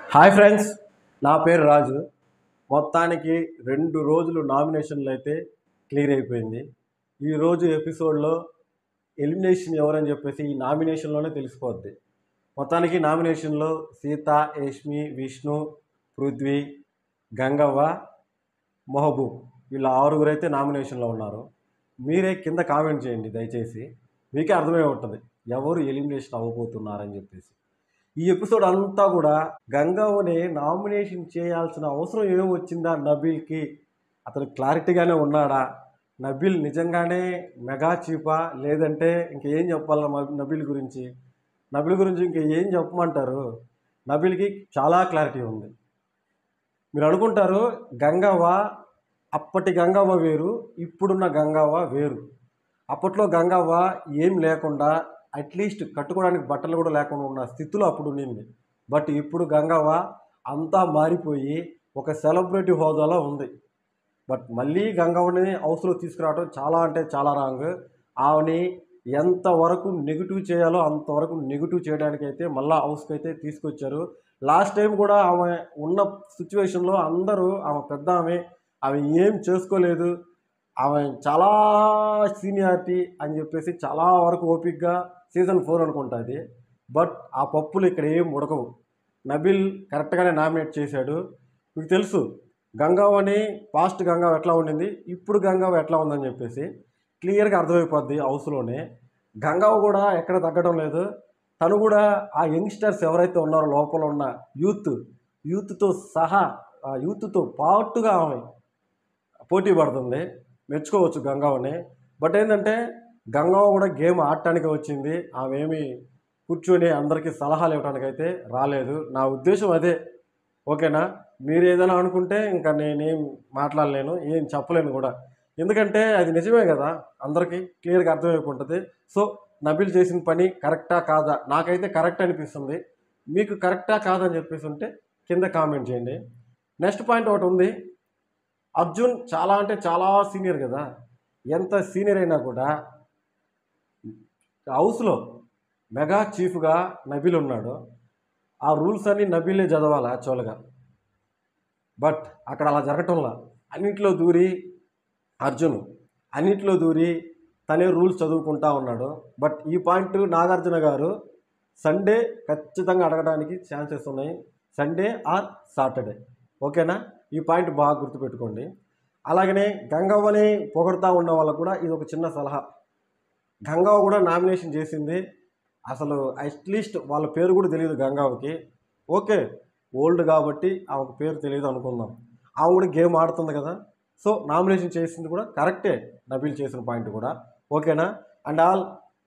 hi friends నా పేరు రాజు మొత్తానికి రెండు రోజులు నామినేషన్లు అయితే క్లియర్ అయిపోయింది ఈరోజు ఎపిసోడ్లో ఎలిమినేషన్ ఎవరని చెప్పేసి ఈ నామినేషన్లోనే తెలిసిపోద్ది మొత్తానికి నామినేషన్లో సీత యష్మి విష్ణు పృథ్వీ గంగవ్వ మహబూబ్ వీళ్ళ ఆరుగురు అయితే నామినేషన్లో ఉన్నారు మీరే కింద కామెంట్ చేయండి దయచేసి మీకే అర్థమై ఉంటుంది ఎవరు ఎలిమినేషన్ అవ్వబోతున్నారని చెప్పేసి ఈ ఎపిసోడ్ అంతా కూడా గంగవ్వని నామినేషన్ చేయాల్సిన అవసరం ఏం వచ్చిందా నబీల్కి అతను క్లారిటీగానే ఉన్నాడా నబీల్ నిజంగానే మెగా చీపా లేదంటే ఇంకేం చెప్పాలి నబీల్ గురించి నబీల్ గురించి ఇంకా ఏం చెప్పమంటారు నబీల్కి చాలా క్లారిటీ ఉంది మీరు అనుకుంటారు గంగవ్వ అప్పటి గంగవ్వ వేరు ఇప్పుడున్న గంగవ్వ వేరు అప్పట్లో గంగవ్వ ఏం లేకుండా అట్లీస్ట్ కట్టుకోవడానికి బట్టలు కూడా లేకుండా ఉన్న స్థితిలో అప్పుడు ఉండింది బట్ ఇప్పుడు గంగవ్వ అంతా మారిపోయి ఒక సెలబ్రిటీ హోదాలో ఉంది బట్ మళ్ళీ గంగవ్వని హౌస్లో తీసుకురావడం చాలా అంటే చాలా రాంగ్ ఆమెని ఎంతవరకు నెగిటివ్ చేయాలో అంతవరకు నెగిటివ్ చేయడానికి అయితే మళ్ళీ హౌస్కి అయితే తీసుకొచ్చారు లాస్ట్ టైం కూడా ఆమె ఉన్న సిచ్యువేషన్లో అందరూ ఆమె పెద్ద ఆమె ఆమె ఏం చేసుకోలేదు ఆమె చాలా సీనియారిటీ అని చెప్పేసి చాలా వరకు ఓపిక్గా సీజన్ ఫోర్ అనుకుంటుంది బట్ ఆ పప్పులు ఇక్కడ ఏం ఉడకవు నబిల్ కరెక్ట్గానే నామినేట్ చేశాడు మీకు తెలుసు గంగావని పాస్ట్ గంగావ ఎట్లా ఉండింది ఇప్పుడు గంగావ ఎట్లా ఉందని చెప్పేసి క్లియర్గా అర్థమైపోద్ది హౌస్లోనే గంగావ కూడా ఎక్కడ తగ్గడం లేదు తను కూడా ఆ యంగ్స్టర్స్ ఎవరైతే ఉన్నారో లోపల ఉన్న యూత్ యూత్తో సహా ఆ యూత్తో పాటుగా ఆమె పోటీ పడుతుంది మెచ్చుకోవచ్చు గంగావని బట్ ఏంటంటే గంగావ కూడా గేమ్ ఆడటానికి వచ్చింది ఆమె ఏమి కూర్చొని అందరికీ సలహాలు ఇవ్వడానికి అయితే రాలేదు నా ఉద్దేశం అదే ఓకేనా మీరు ఏదైనా అనుకుంటే ఇంకా నేనేం మాట్లాడలేను ఏం చెప్పలేను కూడా ఎందుకంటే అది నిజమే కదా అందరికీ క్లియర్గా అర్థమైపోతుంది సో నబిల్ చేసిన పని కరెక్టా కాదా నాకైతే కరెక్ట్ అనిపిస్తుంది మీకు కరెక్టా కాదని చెప్పేసి ఉంటే కింద కామెంట్ చేయండి నెక్స్ట్ పాయింట్ ఒకటి ఉంది అర్జున్ చాలా అంటే చాలా సీనియర్ కదా ఎంత సీనియర్ అయినా కూడా హౌస్లో మెగా చీఫ్గా నబీల్ ఉన్నాడు ఆ రూల్స్ అన్నీ నబీలే చదవాలి యాక్చువల్గా బట్ అక్కడ అలా జరగటంలా అన్నింటిలో దూరి అర్జున్ అన్నింటిలో దూరి తనే రూల్స్ చదువుకుంటా ఉన్నాడు బట్ ఈ పాయింట్ నాగార్జున గారు సండే ఖచ్చితంగా అడగడానికి ఛాన్సెస్ ఉన్నాయి సండే ఆర్ సాటర్డే ఓకేనా ఈ పాయింట్ బాగా గుర్తుపెట్టుకోండి అలాగనే గంగవ్వని పొగడుతూ ఉన్న వాళ్ళకు కూడా ఇది ఒక చిన్న సలహా గంగవ్వ కూడా నామినేషన్ చేసింది అసలు అట్లీస్ట్ వాళ్ళ పేరు కూడా తెలియదు గంగవ్వకి ఓకే ఓల్డ్ కాబట్టి ఆమెకు పేరు తెలియదు అనుకుందాం ఆమె కూడా గేమ్ ఆడుతుంది కదా సో నామినేషన్ చేసింది కూడా కరెక్టే నబీల్ చేసిన పాయింట్ కూడా ఓకేనా అండ్ ఆల్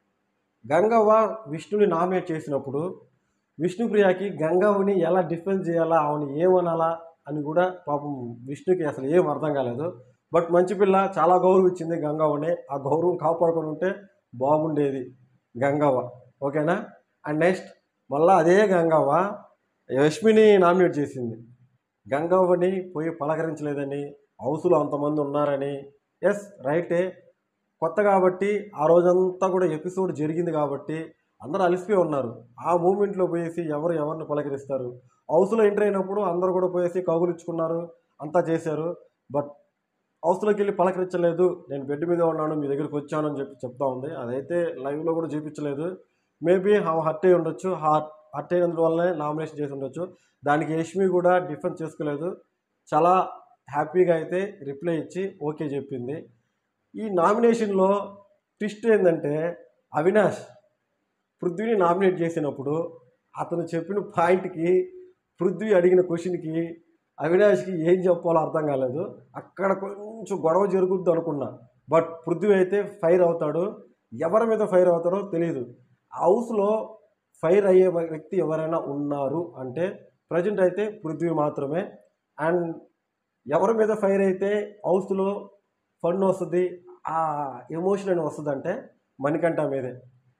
గంగవ్వ విష్ణుని నామినేట్ చేసినప్పుడు విష్ణుప్రియకి గంగవ్వని ఎలా డిఫెన్స్ చేయాలా ఆమెని ఏమనాలా అని కూడా పాపం విష్ణుకి అసలు ఏం అర్థం కాలేదు బట్ మంచి పిల్ల చాలా గౌరవం ఇచ్చింది గంగవ్వని ఆ గౌరవం కాపాడుకొని ఉంటే బాగుండేది గంగవ్వ ఓకేనా అండ్ నెక్స్ట్ మళ్ళీ అదే గంగవ్వ యష్మిని నామినేట్ చేసింది గంగవ్వని పోయి పలకరించలేదని హౌస్లో అంతమంది ఉన్నారని ఎస్ రైటే కొత్త కాబట్టి ఆ రోజంతా కూడా ఎపిసోడ్ జరిగింది కాబట్టి అందరూ అలసిపోయి ఉన్నారు ఆ మూమెంట్లో పోయేసి ఎవరు ఎవరిని పలకరిస్తారు హౌస్లో ఎంటర్ అయినప్పుడు అందరూ కూడా పోయేసి కౌగులించుకున్నారు అంతా చేశారు బట్ హౌస్లోకి వెళ్ళి పలకరించలేదు నేను బెడ్ మీద ఉన్నాను మీ దగ్గరికి వచ్చాను అని చెప్పి చెప్తా ఉంది అదైతే లైవ్లో కూడా చూపించలేదు మేబీ హర్ట్ అయి ఉండొచ్చు హార్ట్ హర్ట్ అయినందువల్లనే నామినేషన్ చేసి ఉండొచ్చు దానికి యష్మి కూడా డిఫెన్స్ చేసుకోలేదు చాలా హ్యాపీగా అయితే రిప్లై ఇచ్చి ఓకే చెప్పింది ఈ నామినేషన్లో ట్విస్ట్ ఏంటంటే అవినాష్ పృథ్వీని నామినేట్ చేసినప్పుడు అతను చెప్పిన పాయింట్కి పృథ్వీ అడిగిన క్వశ్చన్కి అవినాష్కి ఏం చెప్పాలో అర్థం కాలేదు అక్కడ కొంచెం గొడవ జరుగుద్ది అనుకున్నా బట్ పృథ్వీ అయితే ఫైర్ అవుతాడు ఎవరి మీద ఫైర్ అవుతారో తెలియదు హౌస్లో ఫైర్ అయ్యే వ్యక్తి ఎవరైనా ఉన్నారు అంటే ప్రజెంట్ అయితే పృథ్వీ మాత్రమే అండ్ ఎవరి మీద ఫైర్ అయితే హౌస్లో ఫన్ వస్తుంది ఆ ఎమోషన్ అని వస్తుందంటే మణికంఠ మీదే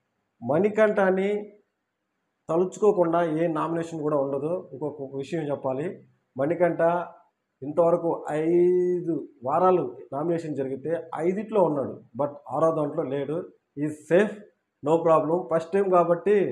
మణికంఠని తలుచుకోకుండా ఏ నామినేషన్ కూడా ఉండదు ఇంకొక విషయం చెప్పాలి మణికంఠ ఇంతవరకు ఐదు వారాలు నామినేషన్ జరిగితే ఐదిట్లో ఉన్నాడు బట్ ఆరో దాంట్లో లేడు ఈ safe no problem first time కాబట్టి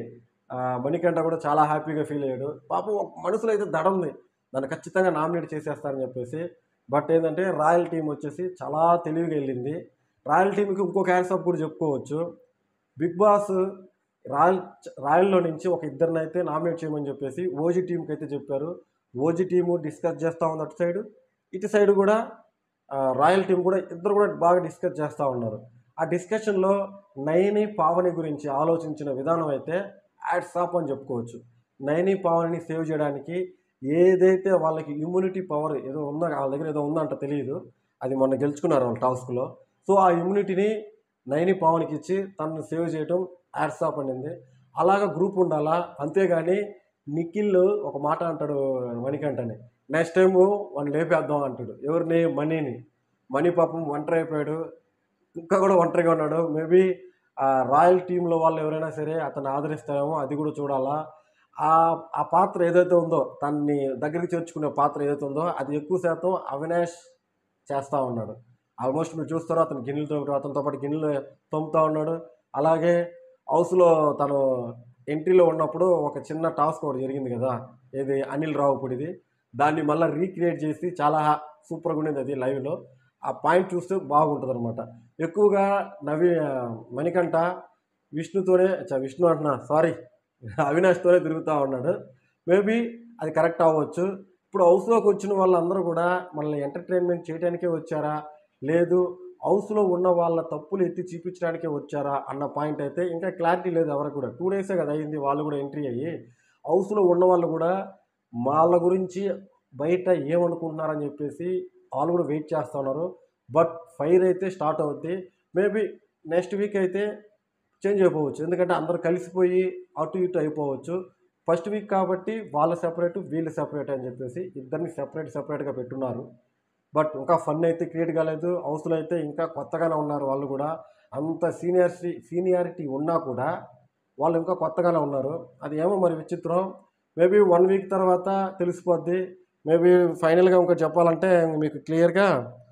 ఆ, మణికంఠ కూడా చాలా హ్యాపీగా ఫీల్ అయ్యాడు పాపం ఒక మనసులో అయితే దడ ఉంది దాన్ని ఖచ్చితంగా నామినేట్ చేసేస్తారని చెప్పేసి బట్ ఏంటంటే రాయల్ టీం వచ్చేసి చాలా తెలివిగా వెళ్ళింది రాయల్ టీంకి ఇంకొక హ్యాండ్స్ అప్ కూడా చెప్పుకోవచ్చు బిగ్ బాస్ రాయల్ రాయల్లో నుంచి ఒక ఇద్దరిని అయితే నామినేట్ చేయమని చెప్పేసి ఓజీ టీంకి అయితే చెప్పారు ఓజీ టీము డిస్కస్ చేస్తూ ఉంది అటు సైడ్ ఇటు సైడ్ కూడా ఆ, రాయల్ టీం కూడా ఇద్దరు కూడా బాగా డిస్కస్ చేస్తూ ఉన్నారు ఆ డిస్కషన్లో నయని పావని గురించి ఆలోచించిన విధానం అయితే యాడ్స్ ఆప్ అని చెప్పుకోవచ్చు నయని పావనిని సేవ్ చేయడానికి ఏదైతే వాళ్ళకి ఇమ్యూనిటీ పవర్ ఏదో ఉందో వాళ్ళ దగ్గర ఏదో ఉందంట తెలియదు అది మొన్న గెలుచుకున్నారు వాళ్ళు టాస్క్లో సో ఆ ఇమ్యూనిటీని నైని పావన్కి ఇచ్చి తనను సేవ్ చేయడం యాడ్స్ ఆప్ అనింది అలాగ గ్రూప్ ఉండాలా అంతేగాని నిఖిల్ ఒక మాట అంటాడు మణికంఠని నెక్స్ట్ టైం వాడిని లేపేద్దాం అంటాడు ఎవరిని మనీని మనీ పాపం ఒంటరి అయిపోయాడు ఇంకా కూడా ఒంటరిగా ఉన్నాడు మేబీ ఆ రాయల్ టీంలో వాళ్ళు ఎవరైనా సరే అతన్ని ఆదరిస్తారేమో అది కూడా చూడాలా ఆ ఆ పాత్ర ఏదైతే ఉందో తన్ని దగ్గరికి చేర్చుకునే పాత్ర ఏదైతే ఉందో అది ఎక్కువ శాతం అవినాష్ చేస్తూ ఉన్నాడు ఆల్మోస్ట్ మీరు చూస్తారో అతను గిన్నెలు తోముతాడు అతనితో పాటు గిన్నెలు తోముతూ ఉన్నాడు అలాగే హౌస్లో తను ఎంట్రీలో ఉన్నప్పుడు ఒక చిన్న టాస్క్ ఒకటి జరిగింది కదా ఏది అనిల్ రావుపూడిది దాన్ని మళ్ళీ రీక్రియేట్ చేసి చాలా సూపర్గా ఉండేది అది లైవ్లో ఆ పాయింట్ చూస్తే బాగుంటుంది అనమాట ఎక్కువగా నవీ మణికంఠ విష్ణుతోనే ఛ, విష్ణు అంటున్నా సారీ అవినాష్తోనే తిరుగుతూ ఉన్నాడు మేబీ అది కరెక్ట్ అవ్వచ్చు ఇప్పుడు హౌస్లోకి వచ్చిన వాళ్ళందరూ కూడా మనల్ని ఎంటర్టైన్మెంట్ చేయడానికే వచ్చారా లేదు హౌస్లో ఉన్న వాళ్ళ తప్పులు ఎత్తి చూపించడానికే వచ్చారా అన్న పాయింట్ అయితే ఇంకా క్లారిటీ లేదు ఎవరికి కూడా టూ డేసే కదా అయింది వాళ్ళు కూడా ఎంట్రీ అయ్యి హౌస్లో ఉన్న వాళ్ళు కూడా వాళ్ళ గురించి బయట ఏమనుకుంటున్నారని చెప్పేసి వాళ్ళు కూడా వెయిట్ చేస్తూ ఉన్నారు బట్ ఫైర్ అయితే స్టార్ట్ అవుద్ది మేబీ నెక్స్ట్ వీక్ అయితే చేంజ్ అయిపోవచ్చు ఎందుకంటే అందరూ కలిసిపోయి అటు ఇటు అయిపోవచ్చు ఫస్ట్ వీక్ కాబట్టి వాళ్ళ సెపరేట్ వీళ్ళు సెపరేట్ అని చెప్పేసి ఇద్దరిని సెపరేట్ సెపరేట్గా పెట్టున్నారు బట్ ఇంకా ఫన్ అయితే క్రియేట్ కాలేదు హౌస్లో అయితే ఇంకా కొత్తగానే ఉన్నారు వాళ్ళు కూడా అంత సీనియర్సి సీనియారిటీ ఉన్నా కూడా వాళ్ళు ఇంకా కొత్తగానే ఉన్నారు అది ఏమో మరి విచిత్రం మేబీ వన్ వీక్ తర్వాత తెలిసిపోద్ది మేబీ ఫైనల్గా ఇంకా చెప్పాలంటే మీకు క్లియర్గా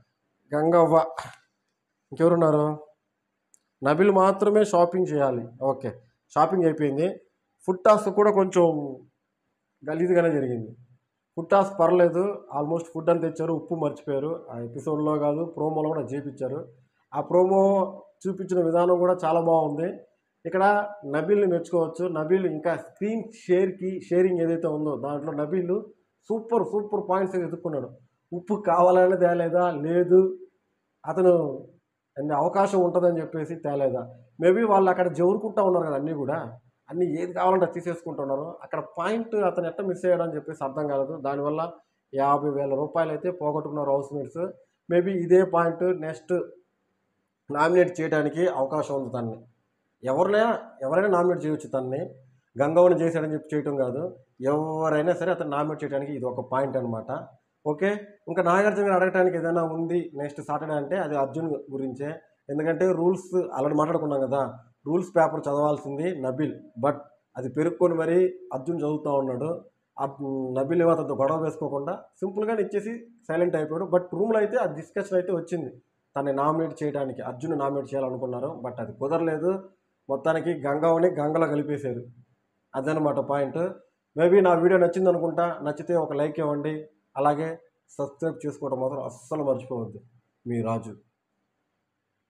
గంగవ్వ ఇంకెవరున్నారు నబిల్ మాత్రమే షాపింగ్ చేయాలి ఓకే షాపింగ్ అయిపోయింది ఫుడ్ టాస్క్ కూడా కొంచెం గలీజ్గానే జరిగింది ఫుడ్ టాస్క్ పర్లేదు ఆల్మోస్ట్ ఫుడ్ అని తెచ్చారు ఉప్పు మర్చిపోయారు ఆ ఎపిసోడ్లో కాదు ప్రోమోలో కూడా చేపించారు ఆ ప్రోమో చూపించిన విధానం కూడా చాలా బాగుంది ఇక్కడ నబీల్ని మెచ్చుకోవచ్చు నబీల్ ఇంకా స్క్రీన్ షేర్కి షేరింగ్ ఏదైతే ఉందో దాంట్లో నబీల్ సూపర్ సూపర్ పాయింట్స్ ఎదుర్కొన్నాడు ఉప్పు కావాలని తేలేదా లేదు అతను అన్ని అవకాశం ఉంటుందని చెప్పేసి తేలేదా మేబీ వాళ్ళు అక్కడ జవురుకుంటా ఉన్నారు కదా అన్నీ కూడా అన్నీ ఏది కావాలంటే అది తీసేసుకుంటున్నారు అక్కడ పాయింట్ అతను ఎట్ట మిస్ అయ్యాడు అని చెప్పేసి అర్థం కాలేదు దానివల్ల యాభై వేల రూపాయలు అయితే పోగొట్టుకున్నారు హౌస్ మేట్స్ మేబీ ఇదే పాయింట్ నెక్స్ట్ నామినేట్ చేయడానికి అవకాశం ఉంది తన్ని ఎవరినైనా ఎవరైనా నామినేట్ చేయొచ్చు తన్ని గంగవ్వని చేశాడని చెప్పి చేయటం కాదు ఎవరైనా సరే అతను నామినేట్ చేయడానికి ఇది ఒక పాయింట్ అనమాట ఓకే ఇంకా నాగార్జున గారు అడగడానికి ఏదైనా ఉంది నెక్స్ట్ సాటర్డే అంటే అది అర్జున్ గురించే ఎందుకంటే రూల్స్ ఆల్రెడీ మాట్లాడుకున్నాం కదా రూల్స్ పేపర్ చదవాల్సింది నబిల్ బట్ అది పెరుక్కొని మరీ అర్జున్ చదువుతూ ఉన్నాడు అప్- నబిల్ ఏమో అతనితో గొడవ వేసుకోకుండా సింపుల్గానే ఇచ్చేసి సైలెంట్ అయిపోయాడు బట్ రూమ్లో అయితే ఆ డిస్కషన్ అయితే వచ్చింది తనని నామినేట్ చేయడానికి అర్జున్ నామినేట్ చేయాలనుకున్నారు బట్ అది కుదరలేదు మొత్తానికి గంగవని గంగలో కలిపేశారు అదనమాట పాయింట్ మేబీ నా వీడియో నచ్చింది అనుకుంటా నచ్చితే ఒక లైక్ ఇవ్వండి అలాగే సబ్స్క్రైబ్ చేసుకోవడం మాత్రం అస్సలు మర్చిపోవద్దు మీ రాజు